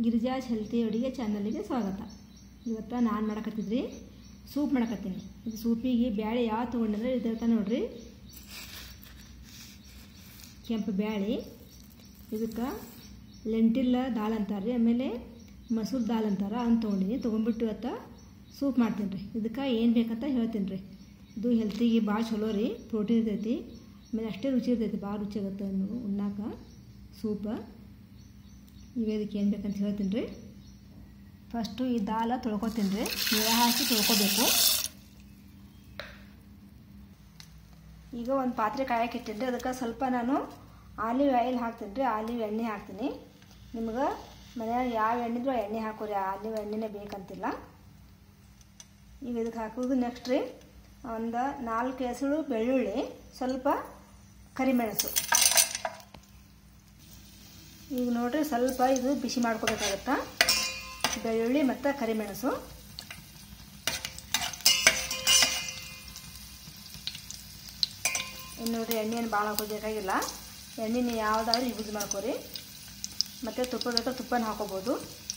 ಗಿರಿಜಾಸ್ healthy ಅಡುಗೆ ಚಾನಲ್ಗೆ ಸ್ವಾಗತ ಇವತ್ತು ನಾನು ಮಾಡಕತ್ತಿದ್ರಿ ಸೂಪ್ ಮಾಡಕತ್ತೀನಿ ಇದು ಸೂಪಿಗೆ ಬ್ಯಾಳೆ ಯಾವ ತೊಗೊಂಡ್ರೆ ಇದಿರ್ತ ನೋಡ್ರಿ ಕೆಂಪು ಬ್ಯಾಳೆ ಇದಕ್ಕೆ ಲೆಂಟಿಲ್ಲ ದಾಲ್ ಅಂತಾರೆ ರೀ ಆಮೇಲೆ ಮಸೂರ್ ದಾಲ್ ಅಂತಾರೆ ಅಂತ ತೊಗೊಂಡಿನಿ ತೊಗೊಂಡ್ಬಿಟ್ಟು ಇವತ್ತು ಸೂಪ್ ಮಾಡ್ತೀನಿ ರೀ ಇದಕ್ಕೆ ಏನು ಬೇಕಂತ ಹೇಳ್ತೀನಿ ರೀ ಇದು ಹೆಲ್ತಿಗೆ ಭಾಳ ಚಲೋ ರೀ ಪ್ರೋಟೀನ್ ಇರ್ತೈತಿ ಆಮೇಲೆ ಅಷ್ಟೇ ರುಚಿ ಇರ್ತೈತಿ ಭಾಳ ರುಚಿ ಆಗುತ್ತೆ ಉಣ್ಣಾಕ ಸೂಪ ಈಗ ಇದಕ್ಕೆ ಏನು ಬೇಕಂತ ಹೇಳ್ತೀನಿ ರೀ ಫಸ್ಟು ಈ ದಾಲ ತೊಳ್ಕೊತೀನಿ ರೀ ನೀರು ಹಾಕಿ ತೊಳ್ಕೊಬೇಕು ಈಗ ಒಂದು ಪಾತ್ರೆ ಕಾಯಕ್ಕೆ ಇಟ್ಟಿನಿ ರೀ ಅದಕ್ಕೆ ಸ್ವಲ್ಪ ನಾನು ಆಲಿವ್ ಆಯಿಲ್ ಹಾಕ್ತೀನಿ ರೀ ಆಲಿವ್ ಎಣ್ಣೆ ಹಾಕ್ತೀನಿ ನಿಮ್ಗೆ ಮನ್ಯಾಗ ಯಾವ ಎಣ್ಣೆ ಇದ್ರೂ ಎಣ್ಣೆ ಹಾಕೋರಿ ಆಲಿವ್ ಎಣ್ಣೆನೇ ಬೇಕಂತಿಲ್ಲ ಈಗ ಇದಕ್ಕೆ ಹಾಕೋದು ನೆಕ್ಸ್ಟ್ ರೀ ಒಂದು ನಾಲ್ಕು ಹೆಸರು ಬೆಳ್ಳುಳ್ಳಿ ಸ್ವಲ್ಪ ಕರಿಮೆಣಸು ಈಗ ನೋಡ್ರಿ ಸ್ವಲ್ಪ ಇದು ಬಿಸಿ ಮಾಡ್ಕೋಬೇಕಾಗತ್ತಾ ಬೆಳ್ಳುಳ್ಳಿ ಮತ್ತು ಕರಿಮೆಣಸು ಇನ್ನು ನೋಡ್ರಿ ಎಣ್ಣೆಯನ್ನು ಭಾಳ ಹಾಕೋಬೇಕಾಗಿಲ್ಲ ಎಣ್ಣೆನ ಯಾವುದಾದ್ರೂ ಯೂಸ್ ಮಾಡ್ಕೊರಿ ಮತ್ತು ತುಪ್ಪ ಬೇಕಾದ್ರೆ ತುಪ್ಪನ ಹಾಕೋಬೋದು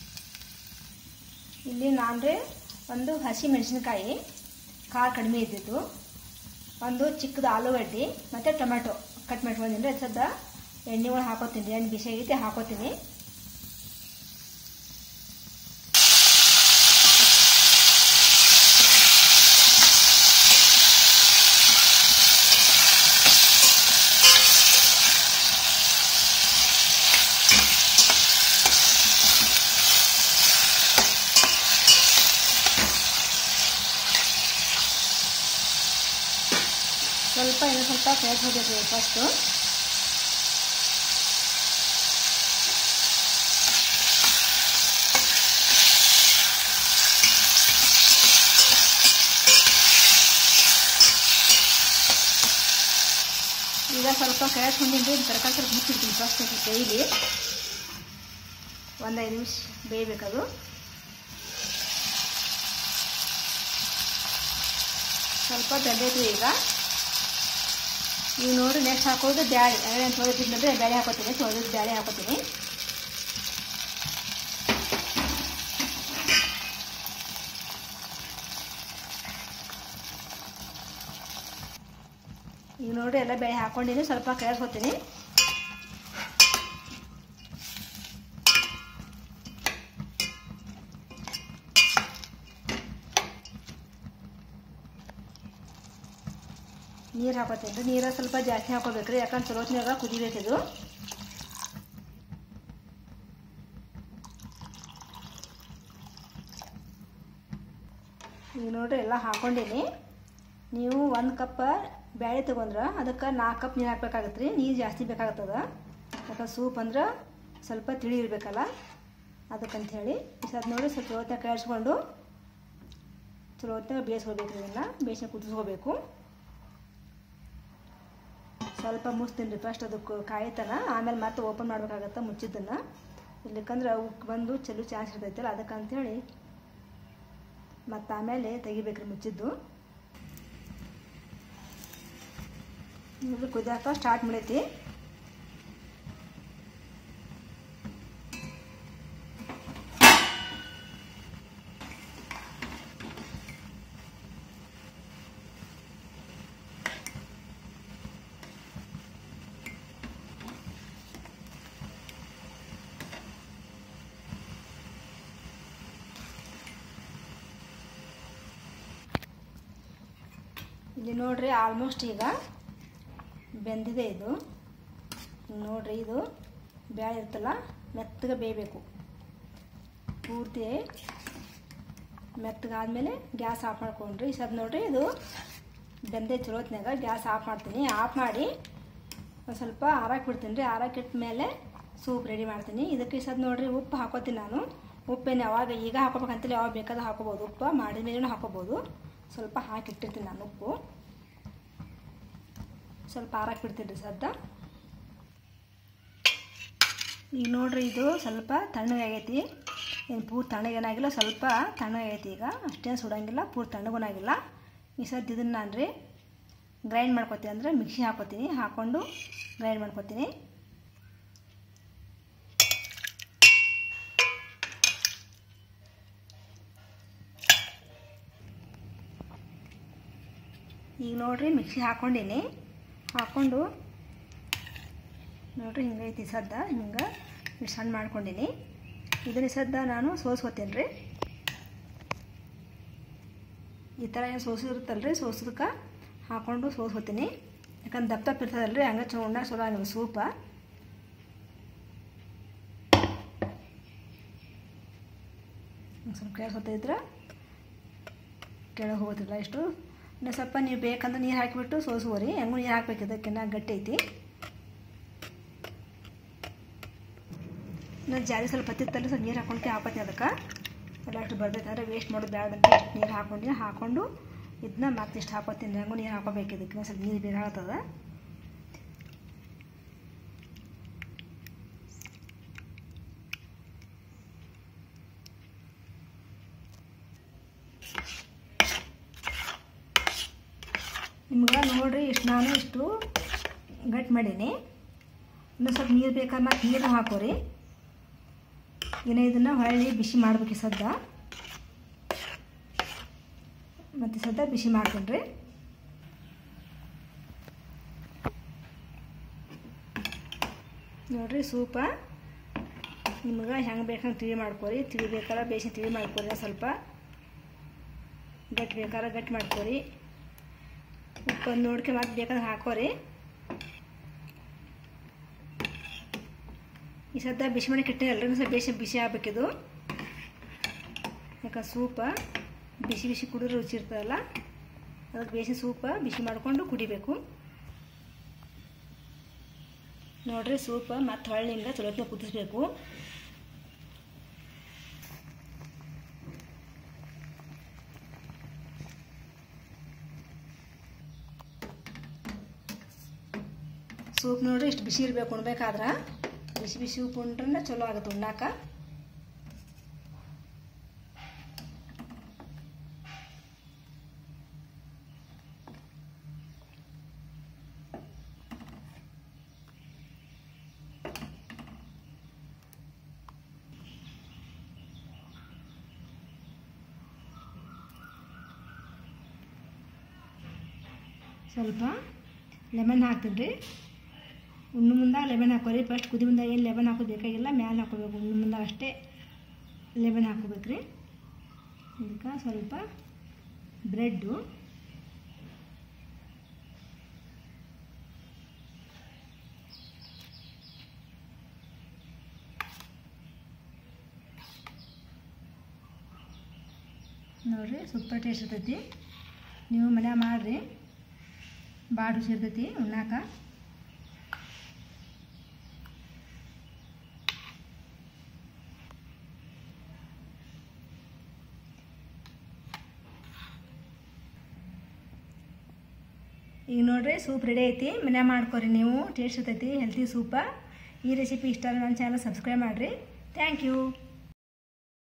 ಇಲ್ಲಿ ನಾನು ರೀ ಒಂದು ಹಸಿ ಮೆಣಸಿನ್ಕಾಯಿ ಖಾರ ಕಡಿಮೆ ಇದ್ದಿದ್ದು ಒಂದು ಚಿಕ್ಕದು ಆಲೂಗಡ್ಡೆ ಮತ್ತು ಟೊಮೆಟೊ ಕಟ್ ಮಾಡ್ಕೊಂಡಿನಿ ರೀ ಸದ್ದ ಎಣ್ಣೆ ಒಳಗೆ ಹಾಕೋತೀನಿ ಎಣ್ಣೆ ಬಿಸಿ ಆಗೈತೆ ಹಾಕೋತೀನಿ ಸ್ವಲ್ಪ ಇನ್ನೂ ಸ್ವಲ್ಪ ಫ್ರೈ ಹೋಗಬೇಕು ಫಸ್ಟು ಈಗ ಸ್ವಲ್ಪ ಕೆಳಸ್ಕೊಂಡಿದ್ದು ತರಕಾರಿ ಸ್ವಲ್ಪ ಮುಚ್ಚಿಡ್ತೀನಿ ಫಸ್ಟ್ ಬೇಯಲಿ ಒಂದು ಐದು ನಿಮಿಷ ಬೇಯಬೇಕದು ಸ್ವಲ್ಪ ಬೆಂದೈತಿ ಈಗ ಈಗ ನೋಡಿ ನೆಕ್ಸ್ಟ್ ಹಾಕೋದು ಬ್ಯಾಳೆ ಅದೇ ತೊಳೆದಿದ್ದಂದ್ರೆ ಬೇಳೆ ಹಾಕೋತೀನಿ ತೊಳೆದಿದ್ದು ಬ್ಯಾಳೆ ಹಾಕೋತೀನಿ ಈಗ ನೋಡಿ ಎಲ್ಲ ಬೇಳೆ ಹಾಕೊಂಡಿನಿ ಸ್ವಲ್ಪ ಕೇಳಿಸ್ಕೊತೀನಿ ನೀರು ಹಾಕೋತೀನಿ ರೀ ನೀರು ಸ್ವಲ್ಪ ಜಾಸ್ತಿ ಹಾಕೋಬೇಕು ರೀ ಯಾಕಂದ್ರೆ ಚಲೋತ್ನಾಗ ಕುದಿಬೇಕಿದು ಈಗ ನೋಡ್ರಿ ಎಲ್ಲ ಹಾಕೊಂಡೀನಿ ನೀವು ಒಂದು ಕಪ್ ಬ್ಯಾಳೆ ತೊಗೊಂಡ್ರೆ ಅದಕ್ಕೆ ನಾಲ್ಕು ಕಪ್ ನೀರು ಹಾಕ್ಬೇಕಾಗತ್ತೆ ರೀ ನೀರು ಜಾಸ್ತಿ ಬೇಕಾಗ್ತದ ಯಾಕಂದ್ರೆ ಸೂಪ್ ಅಂದ್ರೆ ಸ್ವಲ್ಪ ತಿಳಿ ಇರಬೇಕಲ್ಲ ಅದಕ್ಕಂತ ಹೇಳಿ ಅದು ನೋಡಿ ಸ್ವಲ್ಪ ಚಲೋತ್ನಾಗ ಕಾಯಿಸ್ಕೊಂಡು ಚಲೋತ್ನಾಗ ಬೇಯಿಸ್ಕೋಬೇಕು ಇದನ್ನು ಬೇಯಿಸಿ ಕುದಿಸ್ಕೋಬೇಕು ಸ್ವಲ್ಪ ಮುಚ್ತೀನಿ ರೀ ಫಸ್ಟ್ ಅದಕ್ಕೆ ಕಾಯ್ತಾನ ಆಮೇಲೆ ಮತ್ತೆ ಓಪನ್ ಮಾಡ್ಬೇಕಾಗತ್ತೆ ಮುಚ್ಚಿದ್ದನ್ನು ಇಲ್ಲಿಕಂದ್ರೆ ಅವಕ್ಕೆ ಬಂದು ಚೆಲ್ಲು ಚಾನ್ಸ್ ಇರ್ತೈತಲ್ಲ ಅದಕ್ಕಂತೇಳಿ ಮತ್ತು ಆಮೇಲೆ ತೆಗಿಬೇಕ್ರಿ ಮುಚ್ಚಿದ್ದು ಇದು ಕುದಿಯಾಕ ಸ್ಟಾರ್ಟ್ ಮಾಡೈತಿ ಇಲ್ಲಿ ನೋಡ್ರಿ ಆಲ್ಮೋಸ್ಟ್ ಈಗ ಬೆಂದಿದೆ ಇದು ನೋಡ್ರಿ ಇದು ಬ್ಯಾಳೆ ಇರ್ತಲ್ಲ ಮೆತ್ತಗೆ ಬೇಯಬೇಕು ಪೂರ್ತಿ ಮೆತ್ತಗಾದ್ಮೇಲೆ ಗ್ಯಾಸ್ ಆಫ್ ಮಾಡ್ಕೊಂಡ್ರಿ ಸದ್ ನೋಡ್ರಿ ಇದು ಬೆಂದೆ ಚಲೋತ್ನಾಗ ಗ್ಯಾಸ್ ಆಫ್ ಮಾಡ್ತೀನಿ ಆಫ್ ಮಾಡಿ ಒಂದು ಸ್ವಲ್ಪ ಆರಾಕ್ ಬಿಡ್ತೀನಿ ರೀ ಆರಾಕಿಟ್ಟ ಮೇಲೆ ಸೂಪ್ ರೆಡಿ ಮಾಡ್ತೀನಿ ಇದಕ್ಕೆ ಸದ್ ನೋಡ್ರಿ ಉಪ್ಪು ಹಾಕೋತೀನಿ ನಾನು ಉಪ್ಪೇನು ಯಾವಾಗ ಈಗ ಹಾಕೋಬೇಕಂತೇಳಿ ಯಾವಾಗ ಬೇಕಾದ್ರೆ ಹಾಕೋಬೋದು ಉಪ್ಪು ಮಾಡಿದ ಮೇಲೂ ಹಾಕೋಬೋದು ಸ್ವಲ್ಪ ಹಾಕಿಟ್ಟಿರ್ತೀನಿ ನಾನು ಉಪ್ಪು ಸ್ವಲ್ಪ ಆರಾಕ್ ಬಿಡ್ತೀನಿ ರೀ ಸದ್ದ ಈಗ ನೋಡ್ರಿ ಇದು ಸ್ವಲ್ಪ ತಣ್ಣಗಾಗೈತಿ ಏನು ಪೂರ್ತಿ ತಣ್ಣಗೇನಾಗಿಲ್ಲ ಸ್ವಲ್ಪ ತಣ್ಣಗಾಗೈತಿ ಈಗ ಅಷ್ಟೇನು ಸುಡಂಗಿಲ್ಲ ಪೂರ್ತಿ ತಣ್ಣಗೂ ಈ ಸದ್ದು ಇದನ್ನು ನಾನು ರೀ ಗ್ರೈಂಡ್ ಮಾಡ್ಕೊತೀನಿ ಅಂದರೆ ಮಿಕ್ಸಿ ಹಾಕೋತೀನಿ ಹಾಕ್ಕೊಂಡು ಗ್ರೈಂಡ್ ಮಾಡ್ಕೊತೀನಿ ಈಗ ನೋಡಿರಿ ಮಿಕ್ಸಿ ಹಾಕ್ಕೊಂಡೀನಿ ಹಾಕ್ಕೊಂಡು ನೋಡಿರಿ ಹಿಂಗೈತಿ ಸದ್ದ ಹಿಂಗೆ ಇಷ್ಟು ಸಣ್ಣ ಮಾಡ್ಕೊಂಡೀನಿ ಇದನ್ನ ಸದ್ದ ನಾನು ಸೋಸ್ಕೊತೀನಿ ರೀ ಈ ಥರ ಏನು ಸೋಸಿರುತ್ತಲ್ಲ ರೀ ಸೋಸೋದಕ್ಕೆ ಹಾಕ್ಕೊಂಡು ಸೋಸ್ಕೊತೀನಿ ಯಾಕಂದ್ರೆ ದಪ್ಪ ದಪ್ಪ ಇರ್ತದಲ್ಲ ರೀ ಹಂಗೆ ಚೊ ಉಣ್ಣಾಗ ಚಲೋ ಆಗಿಲ್ಲ ಸೂಪ ಸ್ವಲ್ಪ ಕೆಳಗೆ ಹೊತ್ತಿದ್ರೆ ಕೆಳಗೆ ಹೋಗೋದಿಲ್ಲ ಇಷ್ಟು ಇನ್ನು ಸ್ವಲ್ಪ ನೀವು ಬೇಕಂದ್ರೆ ನೀರು ಹಾಕಿಬಿಟ್ಟು ಸೋಸುವರಿ ಹೆಂಗೂ ನೀರು ಹಾಕ್ಬೇಕು ಇದಕ್ಕಿನ್ನ ಗಟ್ಟಿ ಐತಿ ನಾನು ಜಾರಿ ಸ್ವಲ್ಪ ಹತ್ತಿತ್ತಲ್ಲಿ ಸ್ವಲ್ಪ ನೀರು ಹಾಕೊಂಡು ಹಾಕೋತೀನಿ ಅದಕ್ಕೆ ಎಲ್ಲ ಅಷ್ಟು ಬರ್ತೈತೆ ವೇಸ್ಟ್ ಮಾಡೋದು ಬೇಡ ಅಂತ ಇಷ್ಟು ನೀರು ಹಾಕೊಂಡು ಹಾಕ್ಕೊಂಡು ಇದನ್ನ ಮತ್ತೆ ಇಷ್ಟು ಹಾಕೋತೀನಿ ಹೆಂಗೂ ನೀರು ಹಾಕೋಬೇಕು ಇದಕ್ಕೆ ಸ್ವಲ್ಪ ನೀರು ಬೇಕಾಗ್ತದ ನಿಮ್ಗೆ ನೋಡಿರಿ ಇಷ್ಟು ನಾನು ಇಷ್ಟು ಗಟ್ಟಿ ಮಾಡೀನಿ ಇನ್ನು ಸ್ವಲ್ಪ ನೀರು ಬೇಕಾದ್ರೆ ಮತ್ತೆ ನೀರು ಹಾಕೋರಿ ಇನ್ನು ಇದನ್ನು ಹೊಳ್ಳಿ ಬಿಸಿ ಮಾಡ್ಬೇಕು ಸದ್ದ ಮತ್ತು ಸದ್ದ ಬಿಸಿ ಮಾಡ್ತೀನಿ ರೀ ನೋಡಿರಿ ಸೂಪ ನಿಮ್ಗೆ ಹೆಂಗೆ ಬೇಕಂಗೆ ತಿಳಿ ಮಾಡ್ಕೊರಿ ತಿಳಿ ಬೇಕಾದ್ರೆ ಬೇಸಿ ತಿಳಿ ಮಾಡ್ಕೊರಿ ಸ್ವಲ್ಪ ಗಟ್ಟಿ ಬೇಕಾದ್ರೆ ಗಟ್ಟಿ ಮಾಡ್ಕೊರಿ ಉಪ್ಪು ನೋಡ್ಕೆ ಮತ್ತೆ ಬೇಕಾದ್ರೆ ಹಾಕೋರಿ ಈ ಸದ್ದ ಬಿಸಿ ಮಾಡಿ ಕೆಟ್ಟೆ ಅಲ್ರಿ ಸ್ವಲ್ಪ ಬೇಸಿ ಬಿಸಿ ಆಗ್ಬೇಕಿದು ಯಾಕೆ ಸೂಪ ಬಿಸಿ ಬಿಸಿ ಕುಡಿದ್ರೆ ರುಚಿ ಇರ್ತದಲ್ಲ ಅದಕ್ಕೆ ಬೇಸಿ ಸೂಪ ಬಿಸಿ ಮಾಡಿಕೊಂಡು ಕುಡಿಬೇಕು ನೋಡ್ರಿ ಸೂಪ ಮತ್ತು ಹೊಳ್ಳಿಂದ ಚಲೋತ್ನ ಕುದಿಸ್ಬೇಕು ಸೂಪ್ ನೋಡ್ರಿ ಇಷ್ಟು ಬಿಸಿ ಇರಬೇಕು ಉಣ್ಬೇಕಾದ್ರೆ ಬಿಸಿ ಬಿಸಿ ಉಪ್ಪು ಉಂಡ್ರೆ ಚಲೋ ಆಗುತ್ತೆ ಉಣ್ಣಾಕ ಸ್ವಲ್ಪ ಲೆಮನ್ ಹಾಕ್ತೀನಿ ರೀ ಉಣ್ಣು ಮುಂದಾಗ ಲೆಮನ್ ಹಾಕೋರಿ ಫಸ್ಟ್ ಕುದಿ ಮುಂದಾಗ ಏನು ಲೆಮನ್ ಹಾಕೋದು ಬೇಕಾಗಿಲ್ಲ ಮ್ಯಾಲೆ ಹಾಕೋಬೇಕು ಉಣ್ಣು ಮುಂದಾಗ ಅಷ್ಟೇ ಲೆಮನ್ ಹಾಕೋಬೇಕು ರೀ ಇದಕ್ಕೆ ಸ್ವಲ್ಪ ಬ್ರೆಡ್ಡು ನೋಡಿರಿ ಸೂಪರ್ ಟೇಸ್ಟ್ ಇರ್ತೈತಿ ನೀವು ಮನ್ಯಾಗ ಮಾಡಿರಿ ಭಾಳ ರುಚಿ ಇರ್ತೈತಿ ಉಣ್ಣಾಕ ಈಗ ನೋಡ್ರಿ ಸೂಪ್ ರೆಡಿ ಐತಿ ಮನ್ಯಾಗ ಮಾಡ್ಕೊರಿ ನೀವು ಟೇಸ್ಟ್ ಇರ್ತೈತಿ ಹೆಲ್ತಿ ಸೂಪ ಈ ರೆಸಿಪಿ ಇಷ್ಟ ನನ್ನ ಚಾನಲ್ ಸಬ್ಸ್ಕ್ರೈಬ್ ಮಾಡಿರಿ ಥ್ಯಾಂಕ್ ಯು